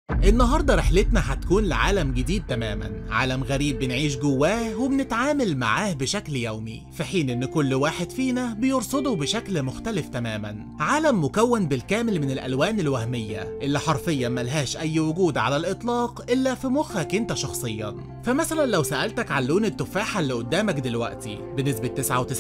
النهارده رحلتنا هتكون لعالم جديد تماما عالم غريب بنعيش جواه وبنتعامل معاه بشكل يومي في حين ان كل واحد فينا بيرصده بشكل مختلف تماما عالم مكون بالكامل من الالوان الوهميه اللي حرفيا ملهاش اي وجود على الاطلاق الا في مخك انت شخصيا فمثلا لو سالتك عن لون التفاحه اللي قدامك دلوقتي بنسبه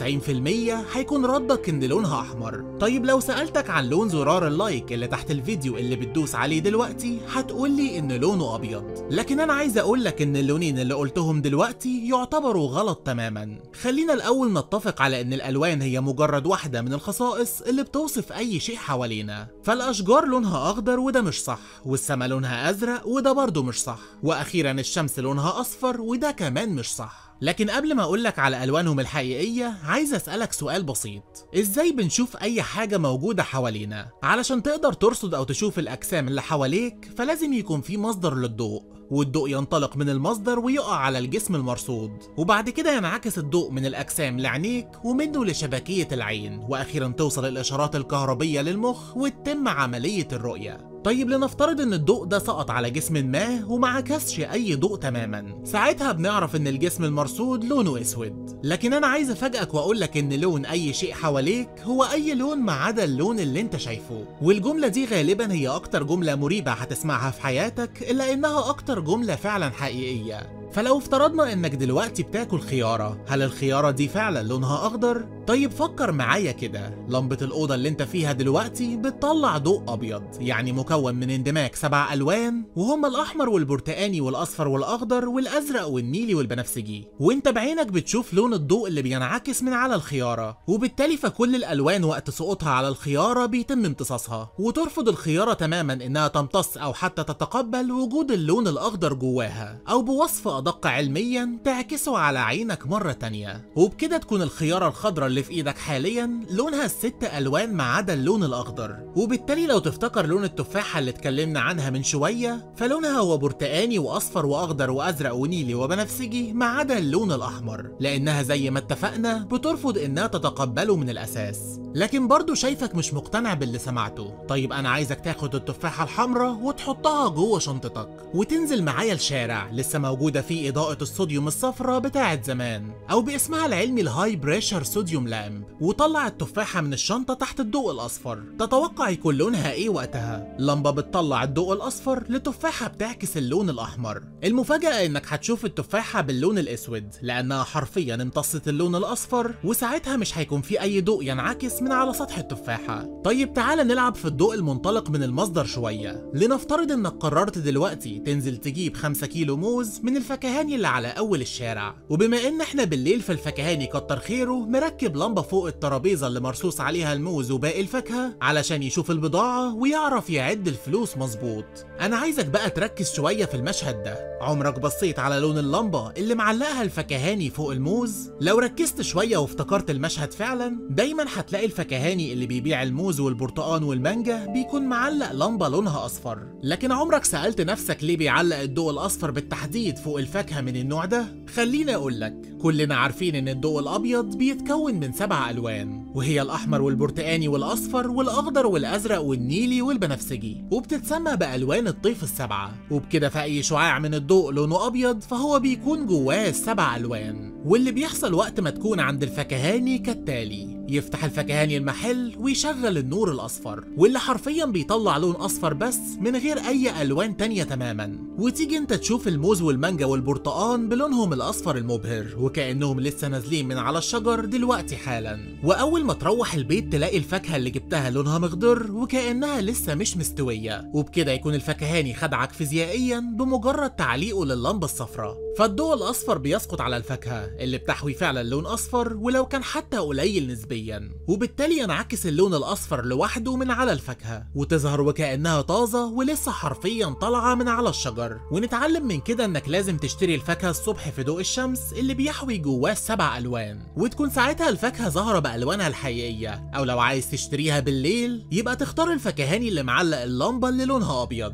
99% هيكون ردك ان لونها احمر طيب لو سالتك عن لون زرار اللايك اللي تحت الفيديو اللي بتدوس عليه دلوقتي هتقول لي ان لونه ابيض لكن انا عايز اقول لك ان اللونين اللي قلتهم دلوقتي يعتبروا غلط تماما خلينا الاول نتفق على ان الالوان هي مجرد واحده من الخصائص اللي بتوصف اي شيء حوالينا فالاشجار لونها اخضر وده مش صح والسما لونها ازرق وده برضه مش صح واخيرا الشمس لونها اصفر وده كمان مش صح لكن قبل ما اقولك على الوانهم الحقيقيه عايز اسالك سؤال بسيط ازاي بنشوف اي حاجه موجوده حوالينا علشان تقدر ترصد او تشوف الاجسام اللي حواليك فلازم يكون في مصدر للضوء والضوء ينطلق من المصدر ويقع على الجسم المرصود وبعد كده ينعكس الضوء من الأجسام لعينيك ومنه لشبكية العين وأخيرا توصل الإشارات الكهربية للمخ وتتم عملية الرؤية طيب لنفترض ان الضوء ده سقط على جسم ما وما عكسش اي ضوء تماما ساعتها بنعرف ان الجسم المرصود لونه اسود لكن انا عايز افاجئك واقول لك ان لون اي شيء حواليك هو اي لون ما عدا اللون اللي انت شايفه والجمله دي غالبا هي اكتر جمله مريبه هتسمعها في حياتك الا انها اكتر جمله فعلا حقيقيه فلو افترضنا انك دلوقتي بتاكل خيارة هل الخيارة دي فعلا لونها اخضر؟ طيب فكر معايا كده لمبة الأوضة اللي انت فيها دلوقتي بتطلع ضوء أبيض يعني مكون من اندماج سبع ألوان وهما الأحمر والبرتقاني والأصفر والأخضر والأزرق والنيلي والبنفسجي وانت بعينك بتشوف لون الضوء اللي بينعكس من على الخيارة وبالتالي فكل الألوان وقت سقوطها على الخيارة بيتم امتصاصها وترفض الخيارة تماما انها تمتص أو حتى تتقبل وجود اللون الأخضر جواها أو بوصف أدق علميا تعكسه على عينك مرة تانية وبكده تكون الخيارة الخضراء اللي في ايدك حاليا لونها الست ألوان ما عدا اللون الأخضر وبالتالي لو تفتكر لون التفاحة اللي اتكلمنا عنها من شوية فلونها هو برتقاني وأصفر وأخضر وأزرق ونيلي وبنفسجي ما عدا اللون الأحمر لأنها زي ما اتفقنا بترفض إنها تتقبله من الأساس لكن برضه شايفك مش مقتنع باللي سمعته طيب أنا عايزك تاخد التفاحة الحمراء وتحطها جوه شنطتك وتنزل معايا الشارع لسه موجودة فيه إضاءة الصوديوم الصفراء بتاعت زمان أو باسمها العلمي الهاي بريشر صوديوم لامب وطلع التفاحة من الشنطة تحت الضوء الأصفر تتوقع يكون لونها إيه وقتها؟ لمبة بتطلع الضوء الأصفر لتفاحة بتعكس اللون الأحمر المفاجأة إنك هتشوف التفاحة باللون الأسود لأنها حرفيا امتصت اللون الأصفر وساعتها مش هيكون في أي ضوء ينعكس من على سطح التفاحة طيب تعالى نلعب في الضوء المنطلق من المصدر شوية لنفترض إنك قررت دلوقتي تنزل تجيب 5 كيلو موز من الفكهاني اللي على أول الشارع وبما إن إحنا بالليل في الفكهاني كتر خيره مركب لمبة فوق الترابيزة اللي مرصوص عليها الموز وباقي الفاكهة علشان يشوف البضاعة ويعرف يعد الفلوس مظبوط أنا عايزك بقى تركز شوية في المشهد ده عمرك بصيت على لون اللمبة اللي معلقها الفكهاني فوق الموز لو ركزت شوية وافتكرت المشهد فعلا دايما هتلاقي الفكهاني اللي بيبيع الموز والبرتقان والمانجا بيكون معلق لمبة لونها أصفر لكن عمرك سألت نفسك ليه بيعلق الضوء الأصفر بالتحديد فوق الفاكهة من النوع ده خليني أقولك كلنا عارفين إن الضوء الأبيض بيتكون من سبع ألوان وهي الأحمر والبرتقاني والأصفر والأخضر والأزرق والنيلي والبنفسجي وبتتسمى بألوان الطيف السبعة وبكده في أي شعاع من الضوء لونه أبيض فهو بيكون جواه السبع ألوان واللي بيحصل وقت ما تكون عند الفكهاني كالتالي يفتح الفكهاني المحل ويشغل النور الأصفر واللي حرفيا بيطلع لون أصفر بس من غير أي ألوان تانية تماما وتيجي انت تشوف الموز والمانجا والبرتقان بلونهم الأصفر المبهر وكأنهم لسه نازلين من على الشجر دلوقتي حالا وأول ما تروح البيت تلاقي الفاكهة اللي جبتها لونها مخضر وكأنها لسه مش مستوية وبكده يكون الفكهاني خدعك فيزيائيا بمجرد تعليقه لللمبة الصفراء فالضوء الأصفر بيسقط على الفاكهة اللي بتحوي فعلا لون أصفر ولو كان حتى قليل نسبيا وبالتالي ينعكس اللون الأصفر لوحده من على الفاكهة وتظهر وكأنها طازة ولسه حرفيا طالعة من على الشجر ونتعلم من كده انك لازم تشتري الفاكهة الصبح في ضوء الشمس اللي بيحوي جواه سبع ألوان وتكون ساعتها الفاكهة ظاهرة بألوانها الحقيقية أو لو عايز تشتريها بالليل يبقى تختار الفكهاني اللي معلق اللمبة اللي لونها أبيض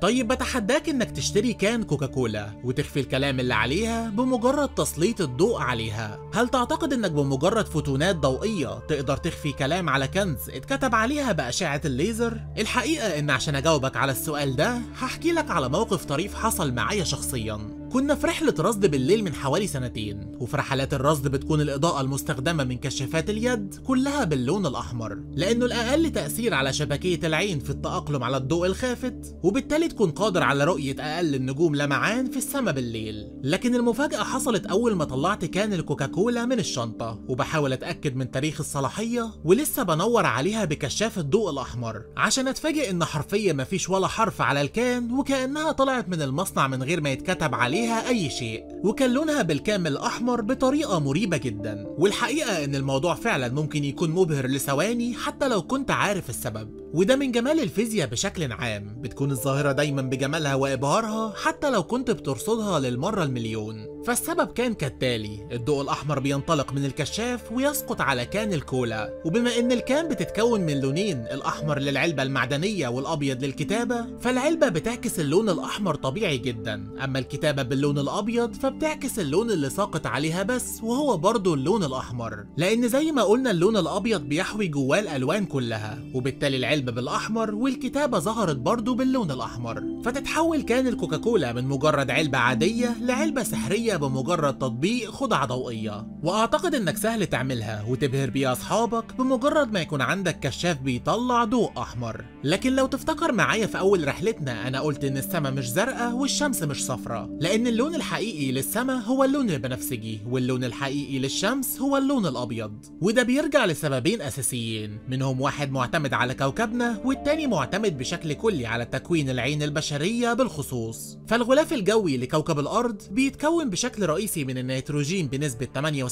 طيب بتحداك انك تشتري كان كوكاكولا وتخفي الكلام اللي عليها بمجرد تسليط الضوء عليها هل تعتقد انك بمجرد فوتونات ضوئية تقدر تخفي كلام على كنز اتكتب عليها بأشعة الليزر؟ الحقيقة ان عشان اجاوبك على السؤال ده هحكي لك على موقف طريف حصل معايا شخصيا كنا في رحلة رصد بالليل من حوالي سنتين وفي رحلات الرصد بتكون الإضاءة المستخدمة من كشافات اليد كلها باللون الأحمر لأنه الأقل تأثير على شبكية العين في التأقلم على الضوء الخافت وبالتالي تكون قادر على رؤية أقل النجوم لمعان في السماء بالليل لكن المفاجأة حصلت أول ما طلعت كان الكوكاكولا من الشنطة وبحاول أتأكد من تاريخ الصلاحية ولسه بنور عليها بكشاف الضوء الأحمر عشان أتفاجئ إن حرفيا مفيش ولا حرف على الكان وكأنها طلعت من المصنع من غير ما يتكتب عليه عليها أي شيء وكان لونها بالكامل أحمر بطريقة مريبة جدا والحقيقة إن الموضوع فعلا ممكن يكون مبهر لثواني حتى لو كنت عارف السبب وده من جمال الفيزياء بشكل عام بتكون الظاهرة دايما بجمالها وإبهارها حتى لو كنت بترصدها للمرة المليون فالسبب كان كالتالي الضوء الأحمر بينطلق من الكشاف ويسقط على كان الكولا وبما إن الكان بتتكون من لونين الأحمر للعلبة المعدنية والأبيض للكتابة فالعلبة بتعكس اللون الأحمر طبيعي جدا أما الكتابة باللون الأبيض فبتعكس اللون اللي ساقط عليها بس وهو برضه اللون الأحمر لأن زي ما قلنا اللون الأبيض بيحوي جواه الألوان كلها وبالتالي العلبة بالأحمر والكتابة ظهرت برضه باللون الأحمر فتتحول كان الكوكاكولا من مجرد علبة عادية لعلبة سحرية بمجرد تطبيق خدعة ضوئية وأعتقد إنك سهل تعملها وتبهر بيها أصحابك بمجرد ما يكون عندك كشاف بيطلع ضوء أحمر لكن لو تفتكر معايا في أول رحلتنا أنا قلت إن السماء مش زرقاء والشمس مش صفراء لأن اللون الحقيقي للسماء هو اللون البنفسجي واللون الحقيقي للشمس هو اللون الأبيض وده بيرجع لسببين أساسيين منهم واحد معتمد على كوكبنا والتاني معتمد بشكل كلي على تكوين العين البشرية بالخصوص فالغلاف الجوي لكوكب الأرض بيتكون بشكل رئيسي من النيتروجين بنسبة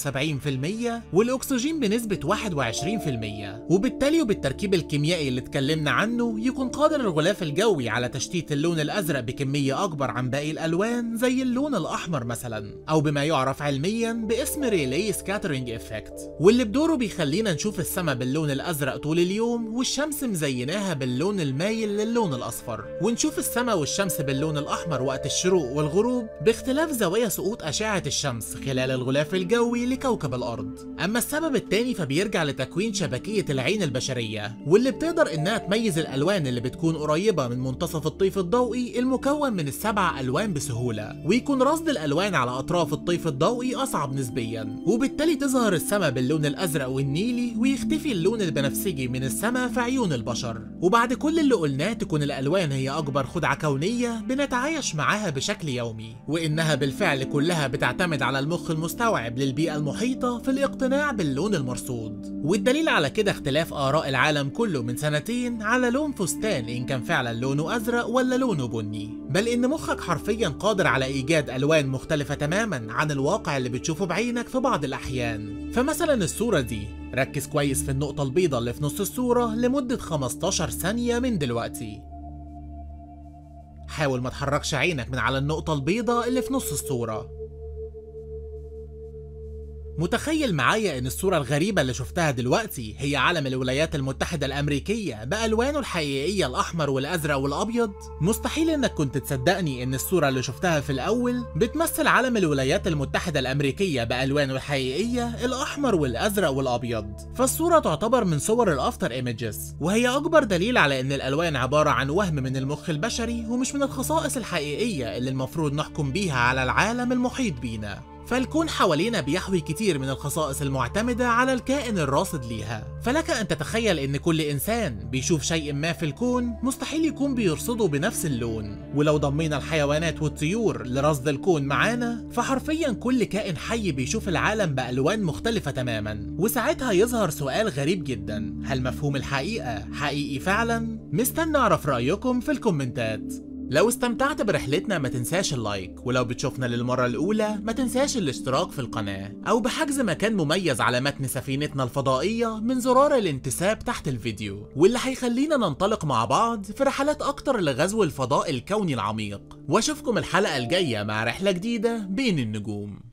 78% والأكسجين بنسبة 21% وبالتالي وبالتركيب الكيميائي اللي اتكلمنا عنه يكون قادر الغلاف الجوي على تشتيت اللون الأزرق بكمية أكبر عن باقي الألوان زي اللون الأحمر مثلا أو بما يعرف علميا باسم ريلي سكاترينج إفكت واللي بدوره بيخلينا نشوف السماء باللون الأزرق طول اليوم والشمس مزيناها باللون المايل للون الأصفر ونشوف السماء والشمس باللون الأحمر وقت الشروق والغروب باختلاف زوايا سقوط أشعة الشمس خلال الغلاف الجوي لكوكب الأرض أما السبب التاني فبيرجع لتكوين شبكية العين البشرية واللي بتقدر إنها تميز الألوان اللي بتكون قريبة من منتصف الطيف الضوئي المكون من السبع ألوان بسهولة ويكون رصد الألوان على أطراف الطيف الضوئي أصعب نسبيا وبالتالي تظهر السماء باللون الأزرق والنيلي ويختفي اللون البنفسجي من السماء في عيون البشر وبعد كل اللي قلناه تكون الألوان هي أكبر خدعة كونية بنتعايش معاها بشكل يومي وإنها بالفعل كلها بتعتمد على المخ المستوعب للبيئة المحيطة في الاقتناع باللون المرصود والدليل على كده اختلاف آراء العالم كله من سنتين على لون فستان إن كان فعلا لونه أزرق ولا لونه بني بل إن مخك حرفيا قادر على إيجاد ألوان مختلفة تماما عن الواقع اللي بتشوفه بعينك في بعض الأحيان فمثلا الصورة دي ركز كويس في النقطة البيضاء اللي في نص الصورة لمدة 15 ثانية من دلوقتي حاول ما تحركش عينك من على النقطة البيضاء اللي في نص الصورة متخيل معايا ان الصورة الغريبة اللي شفتها دلوقتي هي علم الولايات المتحدة الامريكية بألوانه الحقيقية الاحمر والازرق والابيض مستحيل انك كنت تصدقني ان الصورة اللي شفتها في الاول بتمثل علم الولايات المتحدة الامريكية بألوانه الحقيقية الاحمر والازرق والابيض فالصورة تعتبر من صور الافتر ايمجز وهي اكبر دليل على ان الالوان عبارة عن وهم من المخ البشري ومش من الخصائص الحقيقية اللي المفروض نحكم بيها على العالم المحيط بينا فالكون حوالينا بيحوي كتير من الخصائص المعتمدة على الكائن الراصد ليها فلك أن تتخيل أن كل إنسان بيشوف شيء ما في الكون مستحيل يكون بيرصده بنفس اللون ولو ضمينا الحيوانات والطيور لرصد الكون معانا فحرفيا كل كائن حي بيشوف العالم بألوان مختلفة تماما وساعتها يظهر سؤال غريب جدا هل مفهوم الحقيقة حقيقي فعلا؟ مستنى أعرف رأيكم في الكومنتات لو استمتعت برحلتنا ما تنساش اللايك ولو بتشوفنا للمرة الأولى ما تنساش الاشتراك في القناة أو بحجز مكان مميز على متن سفينتنا الفضائية من زرار الانتساب تحت الفيديو واللي هيخلينا ننطلق مع بعض في رحلات أكتر لغزو الفضاء الكوني العميق وأشوفكم الحلقة الجاية مع رحلة جديدة بين النجوم